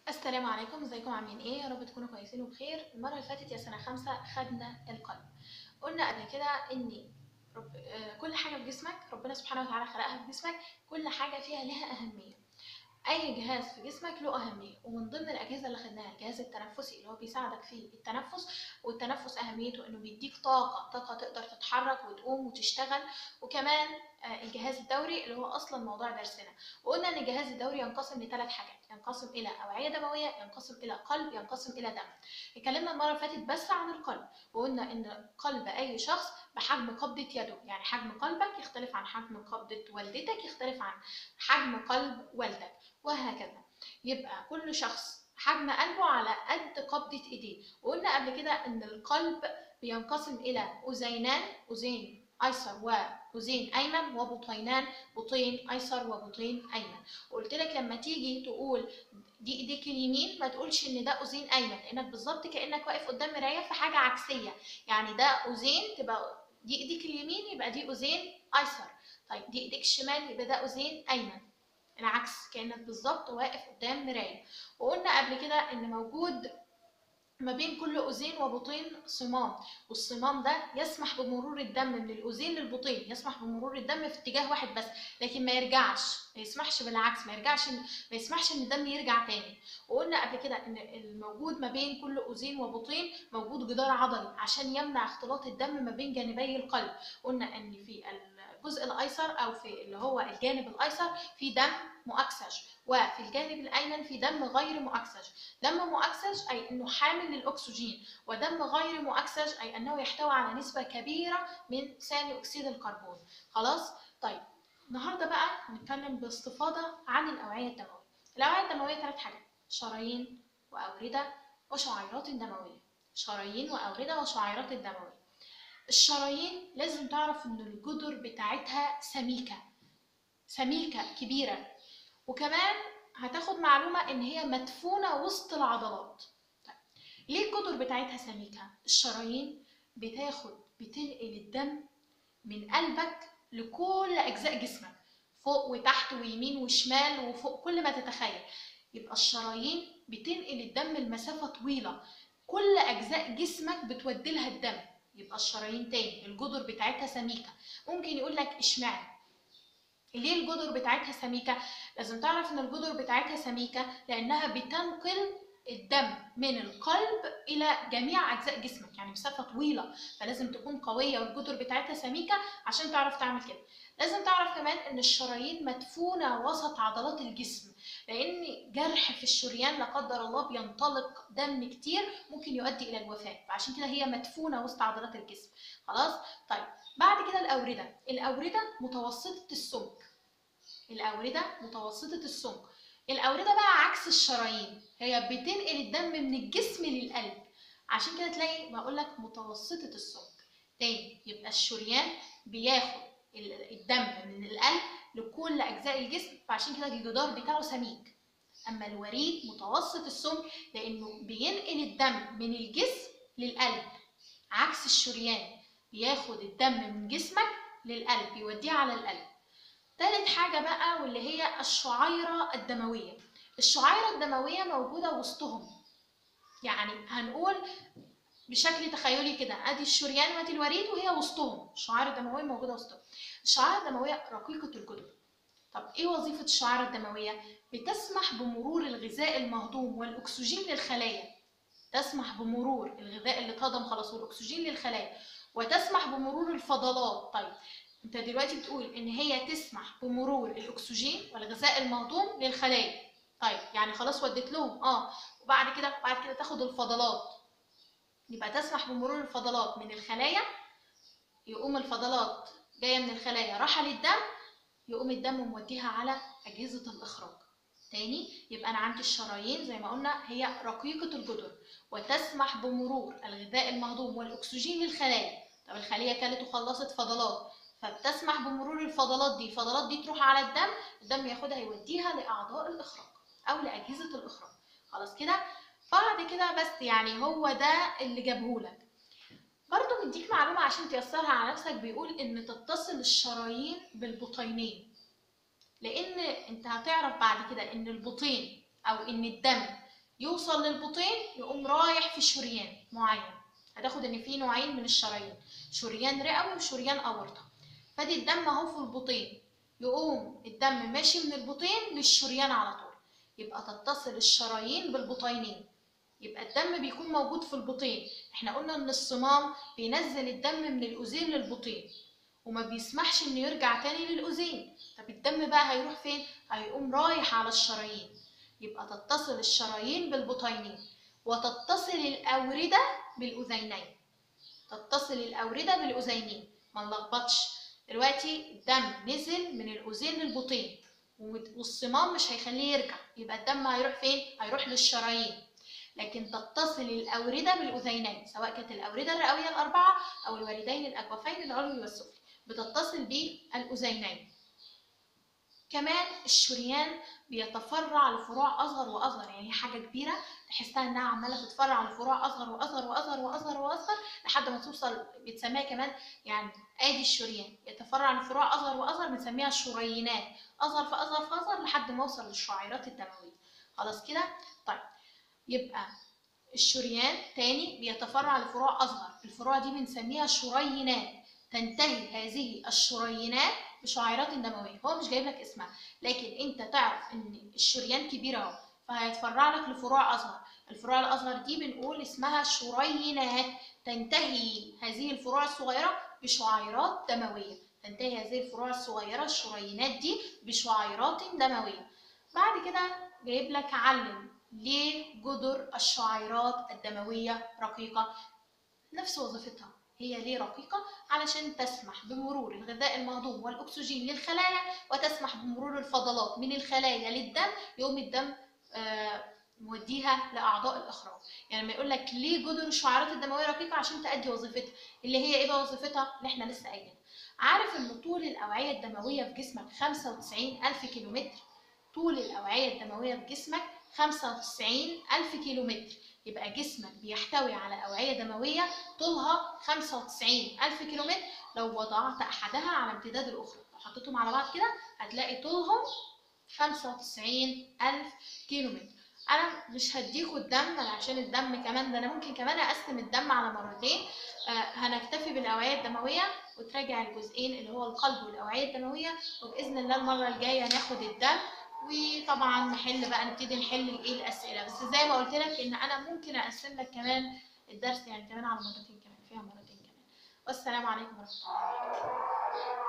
السلام عليكم ازيكم عاملين ايه يا رب تكونوا كويسين وبخير المره اللي فاتت يا سنه خمسة خدنا القلب قلنا قبل كده ان رب... آه، كل حاجه في جسمك ربنا سبحانه وتعالى خلقها في جسمك كل حاجه فيها لها اهميه اي جهاز في جسمك له اهميه ومن ضمن الاجهزه اللي خدناها الجهاز التنفسي اللي هو بيساعدك في التنفس والتنفس اهميته انه بيديك طاقه طاقه تقدر تتحرك وتقوم وتشتغل وكمان آه، الجهاز الدوري اللي هو اصلا موضوع درسنا وقلنا ان الجهاز الدوري ينقسم لثلاث حاجات ينقسم الى اوعيه دمويه ينقسم الى قلب ينقسم الى دم اتكلمنا المره اللي فاتت بس عن القلب وقلنا ان قلب اي شخص بحجم قبضه يده يعني حجم قلبك يختلف عن حجم قبضه والدتك يختلف عن حجم قلب والدك وهكذا يبقى كل شخص حجم قلبه على قد قبضه ايديه وقلنا قبل كده ان القلب بينقسم الى اذينان اذين ايسر واذين ايمن وبطينان بطين ايسر وبطين ايمن وقلت لك لما تيجي تقول دي ايديك اليمين ما تقولش ان ده اذين ايمن لانك بالظبط كانك واقف قدام مرايه في حاجه عكسيه يعني ده اذين تبقى دي ايديك اليمين يبقى دي اذين ايسر طيب دي ايديك الشمال يبقى ده اذين ايمن العكس كانك بالظبط واقف قدام مرايه وقلنا قبل كده ان موجود ما بين كل أذين وبطين صمام والصمام ده يسمح بمرور الدم من الأذين للبطين يسمح بمرور الدم في اتجاه واحد بس لكن ما يرجعش ما يسمحش بالعكس ما يرجعش ما يسمحش ان الدم يرجع تاني وقلنا قبل كده ان الموجود ما بين كل أذين وبطين موجود جدار عضلي عشان يمنع اختلاط الدم ما بين جانبي القلب قلنا ان في الجزء الايسر او في اللي هو الجانب الايسر في دم مؤكسج وفي الجانب الايمن في دم غير مؤكسج دم مؤكسج اي انه حامل للاكسجين ودم غير مؤكسج اي انه يحتوي على نسبه كبيره من ثاني اكسيد الكربون خلاص طيب النهارده بقى هنتكلم باستفاضه عن الاوعيه الدمويه الاوعيه الدمويه ثلاث حاجات شرايين واورده وشعيرات دمويه شرايين واورده وشعيرات الدمويه الشرايين لازم تعرف ان الجدر بتاعتها سميكه سميكه كبيره وكمان هتاخد معلومه ان هي مدفونه وسط العضلات طيب. ليه الجدر بتاعتها سميكه الشرايين بتاخد بتنقل الدم من قلبك لكل اجزاء جسمك فوق وتحت ويمين وشمال وفوق كل ما تتخيل يبقى الشرايين بتنقل الدم لمسافه طويله كل اجزاء جسمك بتودي لها الدم يبقى الشرايين تاني الجدر بتاعتها سميكه ممكن يقول لك اشمعنى ليه الجدر بتاعتها سميكه لازم تعرف ان الجدر بتاعتها سميكه لانها بتنقل الدم من القلب الى جميع اجزاء جسمك يعني مسافه طويله فلازم تكون قويه والجدر بتاعتها سميكه عشان تعرف تعمل كده لازم تعرف كمان ان الشرايين مدفونه وسط عضلات الجسم لان جرح في الشريان لا قدر الله بينطلق دم كتير ممكن يؤدي الى الوفاه فعشان كده هي مدفونه وسط عضلات الجسم خلاص طيب بعد كده الاورده الاورده متوسطه السمك الاورده متوسطه السمك الاورده بقى عكس الشرايين هي بتنقل الدم من الجسم للقلب عشان كده تلاقي بقول لك متوسطه السمك تاني يبقى الشريان بياخد الدم من القلب لكل اجزاء الجسم فعشان كده الجدار بتاعه سميك اما الوريد متوسط السمك لانه بينقل الدم من الجسم للقلب عكس الشريان بياخد الدم من جسمك للقلب يوديه على القلب تالت حاجة بقى واللي هي الشعيرة الدموية الشعيرة الدموية موجودة وسطهم يعني هنقول بشكل تخيلي كده ادي الشريان وادي الوريد وهي وسطهم الشعيرة الدموية موجودة وسطهم الشعيرة الدموية رقيقة الجدر طب ايه وظيفة الشعيرة الدموية؟ بتسمح بمرور الغذاء المهضوم والاكسجين للخلايا تسمح بمرور الغذاء اللي اتهضم خلاص والاكسجين للخلايا وتسمح بمرور الفضلات طيب انت دلوقتي بتقول ان هي تسمح بمرور الاكسجين والغذاء المهضوم للخلايا طيب يعني خلاص وديت لهم اه وبعد كده بعد كده تاخد الفضلات يبقى تسمح بمرور الفضلات من الخلايا يقوم الفضلات جايه من الخلايا راحه للدم يقوم الدم موديها على اجهزه الاخراج تاني يبقى انا عندي الشرايين زي ما قلنا هي رقيقه الجدر وتسمح بمرور الغذاء المهضوم والاكسجين للخلايا طب الخليه كلت وخلصت فضلات فبتسمح بمرور الفضلات دي الفضلات دي تروح على الدم الدم ياخدها يوديها لاعضاء الاخراج او لاجهزه الاخراج خلاص كده بعد كده بس يعني هو ده اللي جابهولك برضو مديك معلومة عشان تيسرها على نفسك بيقول ان تتصل الشرايين بالبطينين لان انت هتعرف بعد كده ان البطين او ان الدم يوصل للبطين يقوم رايح في شريان معين هتاخد ان في نوعين من الشرايين شريان رئوي وشريان اورطه فادي الدم اهو في البطين يقوم الدم ماشي من البطين للشريان على طول يبقى تتصل الشرايين بالبطينين يبقى الدم بيكون موجود في البطين احنا قلنا ان الصمام بينزل الدم من الاذين للبطين وما بيسمحش انه يرجع تاني للاذين طب الدم بقى هيروح فين هيقوم رايح على الشرايين يبقى تتصل الشرايين بالبطينين وتتصل الاورده بالاذينين تتصل الاورده بالاذينين ما نلخبطش دلوقتي الدم نزل من الاذين للبطين والصمام مش هيخليه يرجع يبقى الدم هيروح فين هيروح للشرايين لكن تتصل الأوردة بالأذينين سواء كانت الأوردة الرئوية الأربعة أو الوالدين الأكوفين العلوي والسفلي بتتصل بالأذينين كمان الشريان بيتفرع لفروع أصغر وأصغر يعني حاجة كبيرة تحسها إنها عمالة تتفرع لفروع أصغر وأصغر وأصغر وأصغر وأصغر لحد ما توصل بتسميها كمان يعني آدي الشريان يتفرع لفروع أصغر وأصغر بنسميها الشرينات أصغر فأصغر فأصغر لحد ما يوصل للشعيرات الدموية خلاص كده طيب يبقى الشريان تاني بيتفرع لفروع أصغر الفروع دي بنسميها شرينات تنتهي هذه الشرينات بشعيرات دموية هو مش جايب لك اسمها لكن انت تعرف ان الشريان كبير اهو فهيتفرع لك لفروع أصغر الفروع الأصغر دي بنقول اسمها شرينات تنتهي هذه الفروع الصغيرة بشعيرات دموية تنتهي هذه الفروع الصغيرة الشرينات دي بشعيرات دموية بعد كده جايب لك علم ليه جدر الشعيرات الدموية رقيقة نفس وظيفتها هي ليه رقيقة علشان تسمح بمرور الغذاء المهضوم والأكسجين للخلايا وتسمح بمرور الفضلات من الخلايا للدم يقوم الدم آه موديها لأعضاء الإخراج يعني لما يقول لك ليه جدر الشعيرات الدموية رقيقة عشان تأدي وظيفتها اللي هي إيه بقى وظيفتها اللي إحنا لسه قايلينها عارف إن طول الأوعية الدموية في جسمك 95 ألف كيلومتر طول الأوعية الدموية في جسمك 95 ألف كيلومتر يبقى جسمك بيحتوي على أوعية دموية طولها 95 ألف كيلومتر لو وضعت أحدها على امتداد الأخرى لو حطيتهم على بعض كده هتلاقي طولهم 95 ألف كيلومتر أنا مش هديكوا الدم عشان الدم كمان ده أنا ممكن كمان أقسم الدم على مرتين آه هنكتفي بالأوعية الدموية وتراجع الجزئين اللي هو القلب والأوعية الدموية وبإذن الله المرة الجاية هناخد الدم وطبعا نحل بقى نبتدي نحل الايه الاسئله بس زي ما قلت لك ان انا ممكن اقسم لك كمان الدرس يعني كمان على مرتين كمان فيها مرتين كمان والسلام عليكم ورحمه الله وبركاته